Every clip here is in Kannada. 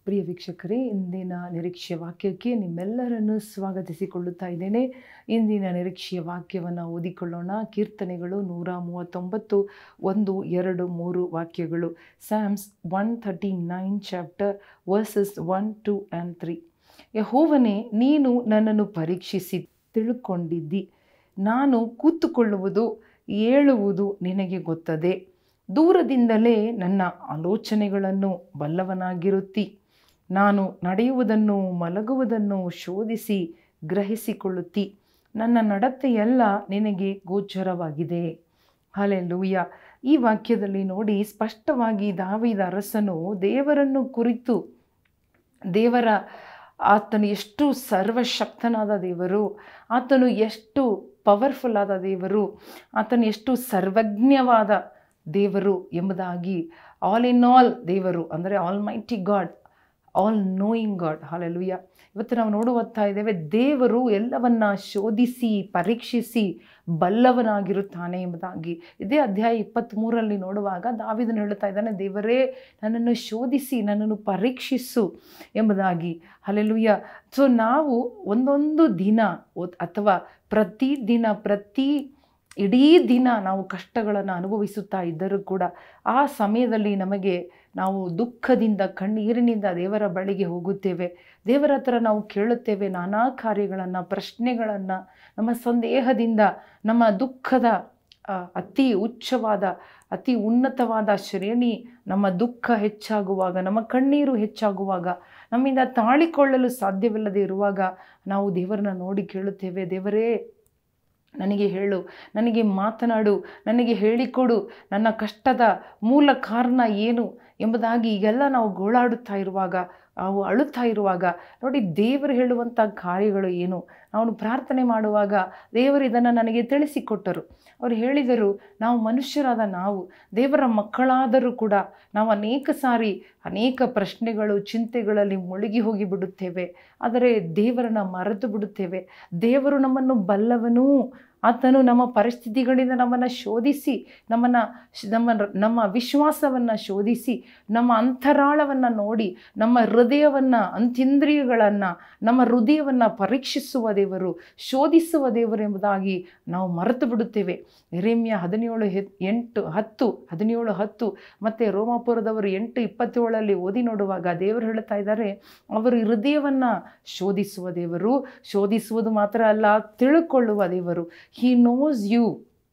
ಪ್ರಿಯ ವೀಕ್ಷಕರೇ ಇಂದಿನ ನಿರೀಕ್ಷೆಯ ವಾಕ್ಯಕ್ಕೆ ನಿಮ್ಮೆಲ್ಲರನ್ನು ಸ್ವಾಗತಿಸಿಕೊಳ್ಳುತ್ತಾ ಇದ್ದೇನೆ ಇಂದಿನ ನಿರೀಕ್ಷೆಯ ವಾಕ್ಯವನ್ನು ಓದಿಕೊಳ್ಳೋಣ ಕೀರ್ತನೆಗಳು ನೂರ ಮೂವತ್ತೊಂಬತ್ತು ಒಂದು ಎರಡು ಮೂರು ವಾಕ್ಯಗಳು Psalms one thirty nine chapter verses one two and three ಯಹೋವನೇ ನೀನು ನನ್ನನ್ನು ಪರೀಕ್ಷಿಸಿ ತಿಳ್ಕೊಂಡಿದ್ದಿ ನಾನು ಕೂತುಕೊಳ್ಳುವುದು ಏಳುವುದು ನಿನಗೆ ಗೊತ್ತದೆ ದೂರದಿಂದಲೇ ನನ್ನ ಆಲೋಚನೆಗಳನ್ನು ಬಲ್ಲವನಾಗಿರುತ್ತಿ ನಾನು ನಡೆಯುವುದನ್ನು ಮಲಗುವುದನ್ನು ಶೋಧಿಸಿ ಗ್ರಹಿಸಿಕೊಳ್ಳುತ್ತಿ ನನ್ನ ನಡತೆಯೆಲ್ಲ ನಿನಗೆ ಗೋಚರವಾಗಿದೆ ಹಾಲೆಲೂಯ ಈ ವಾಕ್ಯದಲ್ಲಿ ನೋಡಿ ಸ್ಪಷ್ಟವಾಗಿ ದಾವಿದ ಅರಸನು ದೇವರನ್ನು ಕುರಿತು ದೇವರ ಆತನು ಎಷ್ಟು ಸರ್ವಶಕ್ತನಾದ ದೇವರು ಆತನು ಎಷ್ಟು ಪವರ್ಫುಲ್ ಆದ ದೇವರು ಆತನು ಎಷ್ಟು ಸರ್ವಜ್ಞವಾದ ದೇವರು ಎಂಬುದಾಗಿ ಆಲ್ ಇನ್ ಆಲ್ ದೇವರು ಅಂದರೆ almighty God all knowing God hallelujah ಇವತ್ತು ನಾವು ನೋಡುತ್ತಾ ಇದ್ದೇವೆ ದೇವರು ಎಲ್ಲವನ್ನ ಶೋಧಿಸಿ ಪರೀಕ್ಷಿಸಿ ಬಲ್ಲವನಾಗಿರುತ್ತಾನೆ ಎಂಬುದಾಗಿ ಇದೇ ಅಧ್ಯಾಯ ಇಪ್ಪತ್ತ್ಮೂರರಲ್ಲಿ ನೋಡುವಾಗ ದಾವಿದನು ಹೇಳ್ತಾ ಇದ್ದಾನೆ ದೇವರೇ ನನ್ನನ್ನು ಶೋಧಿಸಿ ನನ್ನನ್ನು ಪರೀಕ್ಷಿಸು ಎಂಬುದಾಗಿ ಹಲೆಲುಯ್ಯ ಸೊ ನಾವು ಒಂದೊಂದು ದಿನ ಅಥವಾ ಪ್ರತಿ ದಿನ ಪ್ರತಿ ಇಡೀ ದಿನ ನಾವು ಕಷ್ಟಗಳನ್ನು ಅನುಭವಿಸುತ್ತಾ ಇದ್ದರೂ ಕೂಡ ಆ ಸಮಯದಲ್ಲಿ ನಮಗೆ ನಾವು ದುಃಖದಿಂದ ಕಣ್ಣೀರಿನಿಂದ ದೇವರ ಬಳಿಗೆ ಹೋಗುತ್ತೇವೆ ದೇವರ ಹತ್ರ ನಾವು ಕೇಳುತ್ತೇವೆ ನಾನಾ ಕಾರ್ಯಗಳನ್ನು ಪ್ರಶ್ನೆಗಳನ್ನು ನಮ್ಮ ಸಂದೇಹದಿಂದ ನಮ್ಮ ದುಃಖದ ಅತಿ ಉಚ್ಚವಾದ ಅತಿ ಉನ್ನತವಾದ ಶ್ರೇಣಿ ನಮ್ಮ ದುಃಖ ಹೆಚ್ಚಾಗುವಾಗ ನಮ್ಮ ಕಣ್ಣೀರು ಹೆಚ್ಚಾಗುವಾಗ ನಮ್ಮಿಂದ ತಾಳಿಕೊಳ್ಳಲು ಸಾಧ್ಯವಿಲ್ಲದೆ ಇರುವಾಗ ನಾವು ದೇವರನ್ನ ನೋಡಿ ಕೇಳುತ್ತೇವೆ ದೇವರೇ ನನಗೆ ಹೇಳು ನನಗೆ ಮಾತನಾಡು ನನಗೆ ಹೇಳಿಕೊಡು ನನ್ನ ಕಷ್ಟದ ಮೂಲ ಕಾರಣ ಏನು ಎಂಬುದಾಗಿ ಈಗೆಲ್ಲ ನಾವು ಗೋಳಾಡುತ್ತಾ ಇರುವಾಗ ನಾವು ಅಳುತ್ತಾ ಇರುವಾಗ ನೋಡಿ ದೇವರು ಹೇಳುವಂಥ ಕಾರ್ಯಗಳು ಏನು ನಾವು ಪ್ರಾರ್ಥನೆ ಮಾಡುವಾಗ ದೇವರು ಇದನ್ನು ನನಗೆ ತಿಳಿಸಿಕೊಟ್ಟರು ಅವರು ಹೇಳಿದರು ನಾವು ಮನುಷ್ಯರಾದ ನಾವು ದೇವರ ಮಕ್ಕಳಾದರೂ ಕೂಡ ನಾವು ಅನೇಕ ಸಾರಿ ಅನೇಕ ಪ್ರಶ್ನೆಗಳು ಚಿಂತೆಗಳಲ್ಲಿ ಮುಳುಗಿ ಹೋಗಿ ಬಿಡುತ್ತೇವೆ ಆದರೆ ದೇವರನ್ನ ಮರೆತು ಬಿಡುತ್ತೇವೆ ದೇವರು ನಮ್ಮನ್ನು ಬಲ್ಲವನೂ ಆತನು ನಮ್ಮ ಪರಿಸ್ಥಿತಿಗಳಿಂದ ನಮ್ಮನ್ನು ಶೋಧಿಸಿ ನಮ್ಮನ್ನು ನಮ್ಮ ನಮ್ಮ ವಿಶ್ವಾಸವನ್ನು ಶೋಧಿಸಿ ನಮ್ಮ ಅಂತರಾಳವನ್ನು ನೋಡಿ ನಮ್ಮ ಹೃದಯವನ್ನು ಅಂತ್ಯಂದ್ರಿಯಗಳನ್ನು ನಮ್ಮ ಹೃದಯವನ್ನು ಪರೀಕ್ಷಿಸುವ ದೇವರು ಶೋಧಿಸುವ ದೇವರು ಎಂಬುದಾಗಿ ನಾವು ಮರೆತು ಬಿಡುತ್ತೇವೆ ಎರೆಮ್ಯ ಹದಿನೇಳು ಹೆ ಎಂಟು ಹತ್ತು ಹದಿನೇಳು ಹತ್ತು ಮತ್ತು ರೋಮಾಪುರದವರು ಎಂಟು ಇಪ್ಪತ್ತೇಳರಲ್ಲಿ ಓದಿ ನೋಡುವಾಗ ದೇವರು ಹೇಳ್ತಾ ಇದ್ದಾರೆ ಅವರು ಹೃದಯವನ್ನು ಶೋಧಿಸುವ ದೇವರು ಶೋಧಿಸುವುದು ಮಾತ್ರ ಅಲ್ಲ ತಿಳ್ಕೊಳ್ಳುವ ದೇವರು ಹಿ ನೋಸ್ ಯು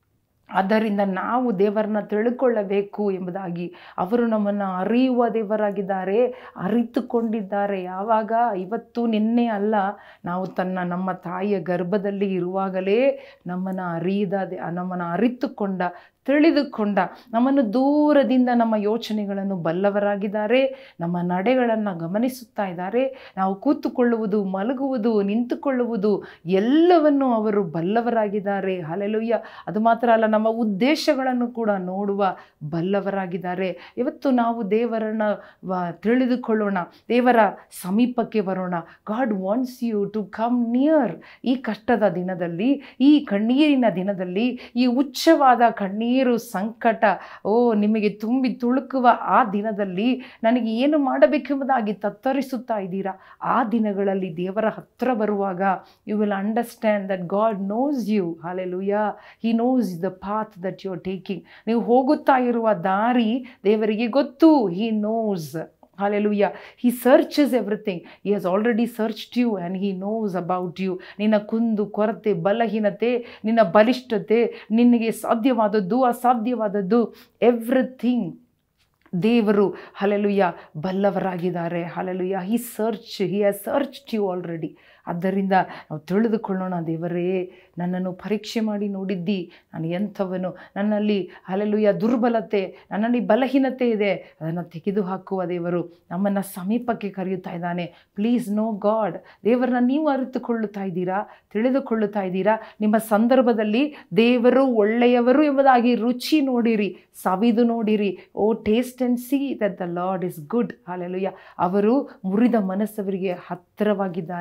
ಆದ್ದರಿಂದ ನಾವು ದೇವರನ್ನ ತಿಳ್ಕೊಳ್ಳಬೇಕು ಎಂಬುದಾಗಿ ಅವರು ನಮ್ಮನ್ನು ಅರಿಯುವ ದೇವರಾಗಿದ್ದಾರೆ ಅರಿತುಕೊಂಡಿದ್ದಾರೆ ಯಾವಾಗ ಇವತ್ತು ನಿನ್ನೆ ಅಲ್ಲ ನಾವು ತನ್ನ ನಮ್ಮ ತಾಯಿಯ ಗರ್ಭದಲ್ಲಿ ಇರುವಾಗಲೇ ನಮ್ಮನ್ನು ಅರಿಯದ ನಮ್ಮನ್ನು ಅರಿತುಕೊಂಡ ತಿಳಿದುಕೊಂಡ ನಮ್ಮನ್ನು ದೂರದಿಂದ ನಮ್ಮ ಯೋಚನೆಗಳನ್ನು ಬಲ್ಲವರಾಗಿದ್ದಾರೆ ನಮ್ಮ ನಡೆಗಳನ್ನು ಗಮನಿಸುತ್ತಾ ಇದ್ದಾರೆ ನಾವು ಕೂತುಕೊಳ್ಳುವುದು ಮಲಗುವುದು ನಿಂತುಕೊಳ್ಳುವುದು ಎಲ್ಲವನ್ನು ಅವರು ಬಲ್ಲವರಾಗಿದ್ದಾರೆ ಹಲೆಲುಯ್ಯ ಅದು ಮಾತ್ರ ಅಲ್ಲ ನಮ್ಮ ಉದ್ದೇಶಗಳನ್ನು ಕೂಡ ನೋಡುವ ಬಲ್ಲವರಾಗಿದ್ದಾರೆ ಇವತ್ತು ನಾವು ದೇವರನ್ನು ತಿಳಿದುಕೊಳ್ಳೋಣ ದೇವರ ಸಮೀಪಕ್ಕೆ ಬರೋಣ God wants you to come near ಈ ಕಷ್ಟದ ದಿನದಲ್ಲಿ ಈ ಕಣ್ಣೀರಿನ ದಿನದಲ್ಲಿ ಈ ಉಚ್ಚವಾದ ಕಣ್ಣೀರು ನೀರು ಸಂಕಟ ಓ ನಿಮಗೆ ತುಂಬಿ ತುಳುಕುವ ಆ ದಿನದಲ್ಲಿ ನನಗೆ ಏನು ಮಾಡಬೇಕೆಂಬುದಾಗಿ ತತ್ತರಿಸುತ್ತಾ ಇದ್ದೀರಾ ಆ ದಿನಗಳಲ್ಲಿ ದೇವರ ಹತ್ರ ಬರುವಾಗ you will understand that God knows you hallelujah he knows the path that you are taking ನೀವು ಹೋಗುತ್ತಾ ಇರುವ ದಾರಿ ದೇವರಿಗೆ ಗೊತ್ತು he knows hallelujah he searches everything he has already searched you and he knows about you ನಿನ್ನ ಕುಂದು ಕೊರತೆ ಬಲಹೀನತೆ ನಿನ್ನ ಬಲಿಷ್ಠತೆ ನಿನಗೆ ಸಾಧ್ಯವಾದದ್ದು ಅಸಾಧ್ಯವಾದದ್ದು ಎವ್ರಿಥಿಂಗ್ ದೇವರು ಹಲೆಲುಯ್ಯ ಬಲ್ಲವರಾಗಿದ್ದಾರೆ hallelujah he search he has searched you already ಆದ್ದರಿಂದ ನಾವು ತಿಳಿದುಕೊಳ್ಳೋಣ ದೇವರೇ ನನ್ನನ್ನು ಪರೀಕ್ಷೆ ಮಾಡಿ ನೋಡಿದ್ದಿ ನಾನು ಎಂಥವನು ನನ್ನಲ್ಲಿ ಹಲೆಲುಯ್ಯ ದುರ್ಬಲತೆ ನನ್ನಲ್ಲಿ ಬಲಹೀನತೆ ಇದೆ ಅದನ್ನು ತೆಗೆದುಹಾಕುವ ದೇವರು ನಮ್ಮನ್ನು ಸಮೀಪಕ್ಕೆ ಕರೆಯುತ್ತಾ ಇದ್ದಾನೆ ಪ್ಲೀಸ್ ನೋ ಗಾಡ್ ದೇವರನ್ನ ನೀವು ಅರಿತುಕೊಳ್ಳುತ್ತಾ ಇದ್ದೀರಾ ತಿಳಿದುಕೊಳ್ಳುತ್ತಾ ಇದ್ದೀರಾ ನಿಮ್ಮ ಸಂದರ್ಭದಲ್ಲಿ ದೇವರು ಒಳ್ಳೆಯವರು ಎಂಬುದಾಗಿ ರುಚಿ ನೋಡಿರಿ ಸವಿದು ನೋಡಿರಿ O taste and see that the lord is good hallelujah ಅವರು ಮುರಿದ ಮನಸ್ಸವರಿಗೆ ಹತ್ತಿರವಾಗಿದ್ದಾರೆ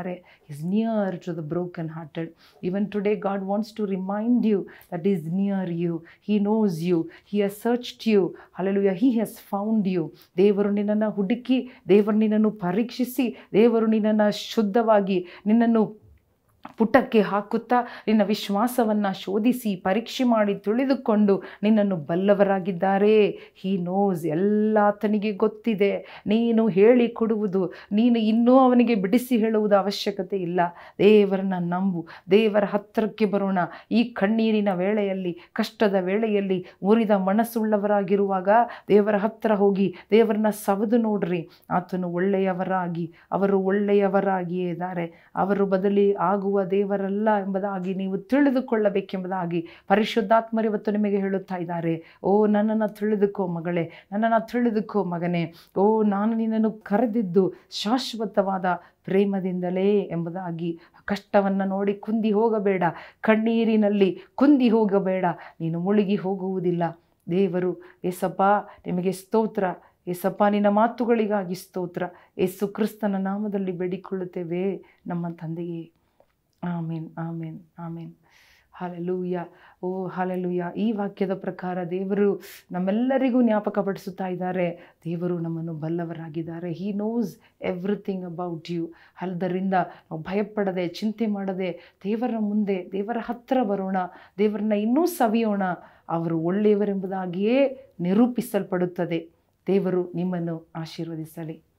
is near to the broken hearted even today God wants to remind you that is near you he knows you he has searched you hallelujah he has found you ದೇವರು ನಿನ್ನನ್ನು ಹುಡುಕಿ ದೇವರು ನಿನ್ನನ್ನು ಪರೀಕ್ಷಿಸಿ ದೇವರು ನಿನ್ನನ್ನು ಶುದ್ಧವಾಗಿ ನಿನ್ನನ್ನು ಪುಟಕ್ಕೆ ಹಾಕುತ್ತಾ ನಿನ್ನ ವಿಶ್ವಾಸವನ್ನು ಶೋಧಿಸಿ ಪರೀಕ್ಷೆ ಮಾಡಿ ತಿಳಿದುಕೊಂಡು ನಿನ್ನನ್ನು ಬಲ್ಲವರಾಗಿದ್ದಾರೆ ಹೀ ನೋಸ್ ಎಲ್ಲಾತನಿಗೆ ಗೊತ್ತಿದೆ ನೀನು ಹೇಳಿ ಕೊಡುವುದು ನೀನು ಇನ್ನೂ ಅವನಿಗೆ ಬಿಡಿಸಿ ಹೇಳುವುದು ಅವಶ್ಯಕತೆ ಇಲ್ಲ ದೇವರನ್ನ ನಂಬು ದೇವರ ಹತ್ತಿರಕ್ಕೆ ಬರೋಣ ಈ ಕಣ್ಣೀರಿನ ವೇಳೆಯಲ್ಲಿ ಕಷ್ಟದ ವೇಳೆಯಲ್ಲಿ ಮುರಿದ ಮನಸ್ಸುಳ್ಳವರಾಗಿರುವಾಗ ದೇವರ ಹತ್ತಿರ ಹೋಗಿ ದೇವರನ್ನ ಸವದು ನೋಡ್ರಿ ಆತನು ಒಳ್ಳೆಯವರಾಗಿ ಅವರು ಒಳ್ಳೆಯವರಾಗಿಯೇ ಇದ್ದಾರೆ ಅವರು ಬದಲಿ ಆಗುವ ದೇವರಲ್ಲ ಎಂಬುದಾಗಿ ನೀವು ತಿಳಿದುಕೊಳ್ಳಬೇಕೆಂಬುದಾಗಿ ಪರಿಶುದ್ಧಾತ್ಮರು ಇವತ್ತು ನಿಮಗೆ ಹೇಳುತ್ತಾ ಇದ್ದಾರೆ ಓ ನನ್ನನ್ನು ತಿಳಿದುಕೋ ಮಗಳೇ ನನ್ನನ್ನು ತಿಳಿದುಕೋ ಮಗನೇ ಓ ನಾನು ನಿನ್ನನ್ನು ಕರೆದಿದ್ದು ಶಾಶ್ವತವಾದ ಪ್ರೇಮದಿಂದಲೇ ಎಂಬುದಾಗಿ ಕಷ್ಟವನ್ನು ನೋಡಿ ಕುಂದಿ ಹೋಗಬೇಡ ಕಣ್ಣೀರಿನಲ್ಲಿ ಕುಂದಿ ಹೋಗಬೇಡ ನೀನು ಮುಳುಗಿ ಹೋಗುವುದಿಲ್ಲ ದೇವರು ಏಸಪ್ಪ ನಿಮಗೆ ಸ್ತೋತ್ರ ಏಸಪ್ಪ ನಿನ್ನ ಮಾತುಗಳಿಗಾಗಿ ಸ್ತೋತ್ರ ಏಸು ಕ್ರಿಸ್ತನ ನಾಮದಲ್ಲಿ ಬೇಡಿಕೊಳ್ಳುತ್ತೇವೆ ನಮ್ಮ ತಂದೆಯೇ ಆಮೇನ್ ಆಮೇನ್ ಆಮೇನ್ ಹಾಲೆಲೂಯ ಓ ಹಾಲೆಲೂಯ ಈ ವಾಕ್ಯದ ಪ್ರಕಾರ ದೇವರು ನಮ್ಮೆಲ್ಲರಿಗೂ ಜ್ಞಾಪಕಪಡಿಸುತ್ತಾ ಇದ್ದಾರೆ ದೇವರು ನಮ್ಮನ್ನು ಬಲ್ಲವರಾಗಿದ್ದಾರೆ he knows everything about you ಅಲ್ಲದರಿಂದ ನಾವು ಭಯಪಡದೆ ಚಿಂತೆ ಮಾಡದೆ ದೇವರ ಮುಂದೆ ದೇವರ ಹತ್ತಿರ ಬರೋಣ ದೇವರನ್ನ ಇನ್ನೂ ಸವಿಯೋಣ ಅವರು ಒಳ್ಳೆಯವರೆಂಬುದಾಗಿಯೇ ನಿರೂಪಿಸಲ್ಪಡುತ್ತದೆ ದೇವರು ನಿಮ್ಮನ್ನು ಆಶೀರ್ವದಿಸಲಿ